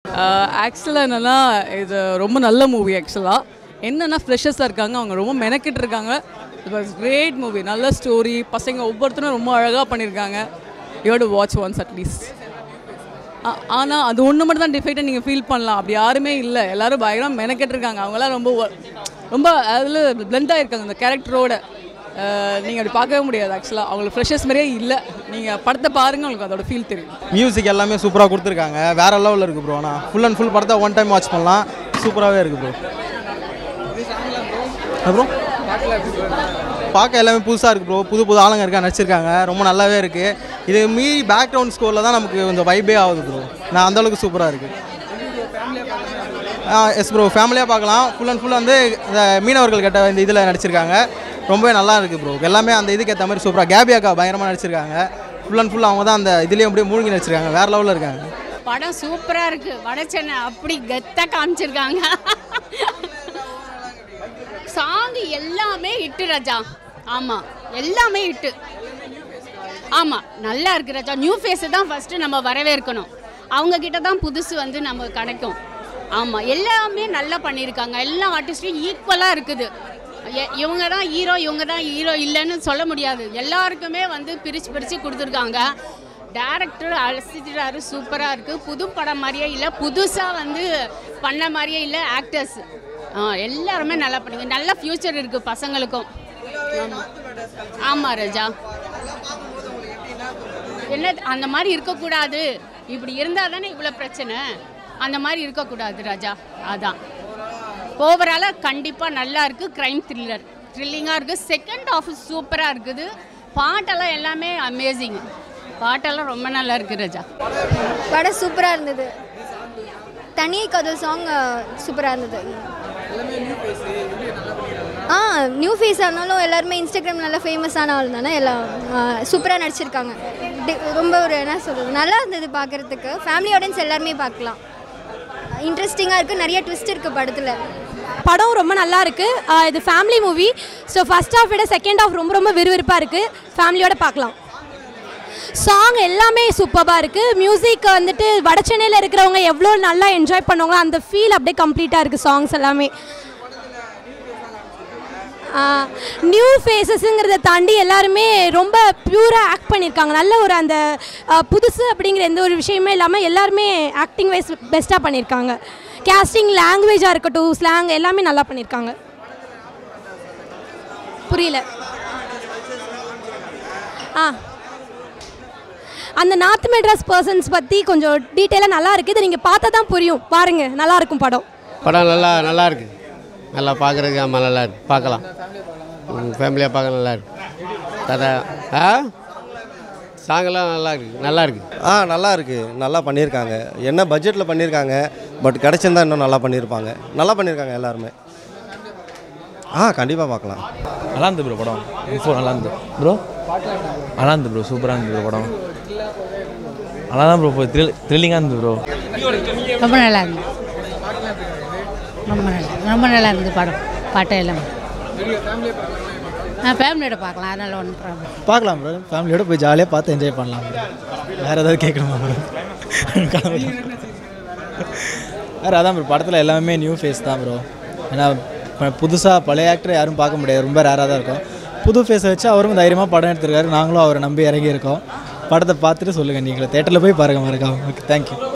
ஆக்சுவலாக என்னென்னா இது ரொம்ப நல்ல மூவி ஆக்சுவலாக என்னென்னா ஃப்ரெஷர்ஸாக இருக்காங்க அவங்க ரொம்ப மெனக்கிட்டு இருக்காங்க இட் வாஸ் கிரேட் மூவி நல்ல ஸ்டோரி பசங்க ஒவ்வொருத்தரும் ரொம்ப அழகாக பண்ணியிருக்காங்க you to watch once at least ஆனால் அது ஒன்று மட்டும் தான் டிஃபெக்டாக நீங்கள் ஃபீல் பண்ணலாம் அப்படி யாருமே இல்லை எல்லாரும் பயங்கரம் மெனக்கெட்டு இருக்காங்க அவங்களாம் ரொம்ப wo- ரொம்ப அதில் பிளெண்ட் ஆகிருக்காங்க அந்த கேரக்டரோட நீங்கள் அப்படி பார்க்கவே முடியாது ஆக்சுவலாக அவங்களுக்கு ஃப்ரெஷர்ஸ் மாதிரியே இல்லை நீங்கள் படத்தை பாருங்கள் உங்களுக்கு அதோட ஃபீல் தெரியும் மியூசிக் எல்லாமே சூப்பராக கொடுத்துருக்காங்க வேற லெவலில் இருக்குது ப்ரோ ஆனால் ஃபுல் அண்ட் ஃபுல் படத்தை ஒன் டைம் வாட்ச் பண்ணலாம் சூப்பராகவே இருக்குது ப்ரோ அப்புறம் பார்க்க எல்லாமே புதுசாக இருக்குது ப்ரோ புது புது ஆளுங்க இருக்கா நடிச்சிருக்காங்க ரொம்ப நல்லாவே இருக்குது இது மீறி பேக்ரவுண்ட் ஸ்கோரில் தான் நமக்கு கொஞ்சம் வைபே ஆகுது ப்ரோ நான் அந்தளவுக்கு சூப்பராக இருக்குது எஸ் ப்ரோ ஃபேமிலியாக பார்க்கலாம் ஃபுல் அண்ட் ஃபுல் வந்து இந்த மீனவர்கள் கிட்ட இந்த இதில் நடிச்சிருக்காங்க ரொம்பவே நல்லா இருக்குது ப்ரோ எல்லாமே அந்த இதுக்கு ஏற்ற மாதிரி சூப்பராக கேபியாக்கா பயங்கரமாக நடிச்சிருக்காங்க ஃபுல் அண்ட் ஃபுல் அவங்க தான் அந்த இதுலேயே அப்படியே மூழ்கி நடிச்சிருக்காங்க வேறு லெவலில் இருக்காங்க படம் சூப்பரா இருக்கு வட சென்னை அப்படி கெத்தா காமிச்சிருக்காங்க சாங் எல்லாமே இட்டு ராஜா ஆமா எல்லாமே இட்டு ஆமா நல்லா இருக்கு ராஜா நியூ ஃபேஸ் தான் ஃபர்ஸ்ட் நம்ம வரவேற்கணும் அவங்க கிட்ட தான் புதுசு வந்து நமக்கு கிடைக்கும் ஆமா எல்லாமே நல்லா பண்ணியிருக்காங்க எல்லா ஆர்டிஸ்டும் ஈக்குவலாக இருக்குது எ- இவங்க தான் ஹீரோ இவங்க தான் ஹீரோ இல்லைன்னு சொல்ல முடியாது எல்லாருக்குமே வந்து பிரித்து பிரித்து கொடுத்துருக்காங்க டேரக்டர் அலசிட்டாரு சூப்பராக இருக்குது புது படம் மாதிரியே இல்லை புதுசாக வந்து பண்ண மாதிரியே இல்லை ஆக்டர்ஸ் ஆ எல்லாருமே நல்லா பண்ணுங்க நல்ல ஃப்யூச்சர் இருக்குது பசங்களுக்கும் ஆமாம் ஆமாம் ராஜா என்ன அந்த மாதிரி இருக்கக்கூடாது இப்படி இருந்தால் தானே இவ்வளோ பிரச்சனை அந்த மாதிரி இருக்கக்கூடாது ராஜா அதான் ஓவராலாக கண்டிப்பாக நல்லா இருக்குது க்ரைம் த்ரில்லர் த்ரில்லிங்காக இருக்குது செகண்ட் ஆஃப் சூப்பராக இருக்குது பாட்டெல்லாம் எல்லாமே அமேசிங் பாட்டெல்லாம் ரொம்ப நல்லா இருக்குது ராஜா படம் சூப்பராக இருந்தது தனி கதை சாங் சூப்பராக இருந்தது ஆ நியூ ஃபேஸாக இருந்தாலும் எல்லாருமே இன்ஸ்டாகிராம் நல்லா ஃபேமஸான ஆள் தானே எல்லாம் சூப்பராக நடிச்சிருக்காங்க டி- ரொம்ப ஒரு என்ன சொல்கிறது நல்லா இருந்தது பார்க்குறதுக்கு ஃபேமிலி ஆடியன்ஸ் எல்லாருமே பார்க்கலாம் இன்ட்ரெஸ்டிங்காக இருக்குது நிறைய ட்விஸ்ட் இருக்குது படத்தில் படம் ரொம்ப நல்லா இருக்கு ஆஹ் இது family movie so first half விட செகண்ட் ஹாஃப் ரொம்ப ரொம்ப விறுவிறுப்பாக இருக்கு ஃபேமிலியோட பார்க்கலாம் சாங் எல்லாமே சூப்பராக இருக்கு மியூசிக் வந்துட்டு வட சென்னையில் இருக்கிறவங்க எவ்வளோ நல்லா என்ஜாய் பண்ணுவாங்களோ அந்த ஃபீல் அப்படியே கம்ப்ளீட்டாக இருக்குது சாங்ஸ் எல்லாமே நியூ ஃபேஸஸுங்கிறத தாண்டி எல்லாருமே ரொம்ப பியூராக ஆக்ட் பண்ணியிருக்காங்க நல்ல ஒரு அந்த ஆஹ் புதுசு அப்படிங்கிற எந்த ஒரு விஷயமே இல்லாமல் எல்லாருமே ஆக்டிங் வைஸ் பெஸ்ட்டாக பண்ணியிருக்காங்க கேஸ்டிங் லாங்குவேஜாக இருக்கட்டும் ஸ்லாங் எல்லாமே நல்லா பண்ணியிருக்காங்க புரியல ஆ அந்த நார்த் மெட்ராஸ் பர்சன்ஸ் பற்றி கொஞ்சம் டீட்டெயிலாக நல்லா இருக்குது இதை நீங்கள் பார்த்தா தான் புரியும் பாருங்க நல்லா இருக்கும் படம் படம் நல்லா நல்லா இருக்கு நல்லா பார்க்குறதுக்கு ஆமாம் நல்லா இருக்கு பார்க்கலாம் ஃபேமிலியாக பார்க்க நல்லா இருக்கு கதை ஆ சாங்கெல்லாம் நல்லா இருக்கு நல்லா இருக்கு ஆ நல்லா இருக்கு நல்லா பண்ணியிருக்காங்க என்ன பட்ஜெட்டில் பண்ணியிருக்காங்க பட் கிடைச்சிருந்தா இன்னும் நல்லா பண்ணியிருப்பாங்க நல்லா பண்ணியிருக்காங்க எல்லாருமே ஆ கண்டிப்பாக பார்க்கலாம் நல்லா இருந்து ப்ரோ படம் இப்போ நல்லா இருந்து ப்ரோ நல்லா இருந்து ப்ரோ சூப்பராக இருந்து ப்ரோ படம் நல்லா தான் ப்ரோ த்ரில் த்ரில்லிங்காக இருந்து ப்ரோ ரொம்ப நல்லா இருந்து ரொம்ப நல்லா ரொம்ப நல்லா இருந்து படம் பாட்டு எல்லாம் ஆ ஃபேமிலியோட பார்க்கலாம் அதனால ஒன்றும் ப்ராப்ளம் பார்க்கலாம் ப்ரோ ஃபேமிலியோட போய் ஜாலியாக பார்த்து என்ஜாய் பண்ணலாம் ப்ரோ வேறு ஏதாவது கேட்கணுமா ப்ரோ வேறு அதான் ப்ரோ படத்தில் எல்லாமே நியூ ஃபேஸ் தான் ப்ரோ ஏன்னா புதுசாக பழைய ஆக்டரை யாரும் பார்க்க முடியாது ரொம்ப ரேராக தான் இருக்கும் புது ஃபேஸை வச்சு அவரும் தைரியமாக படம் எடுத்திருக்காரு நாங்களும் அவரை நம்பி இறங்கி இருக்கோம் படத்தை பார்த்துட்டு சொல்லுங்கள் நீங்களும் தேட்டரில் போய் பாருங்கள் மறக்காம ஓகே தேங்க்யூ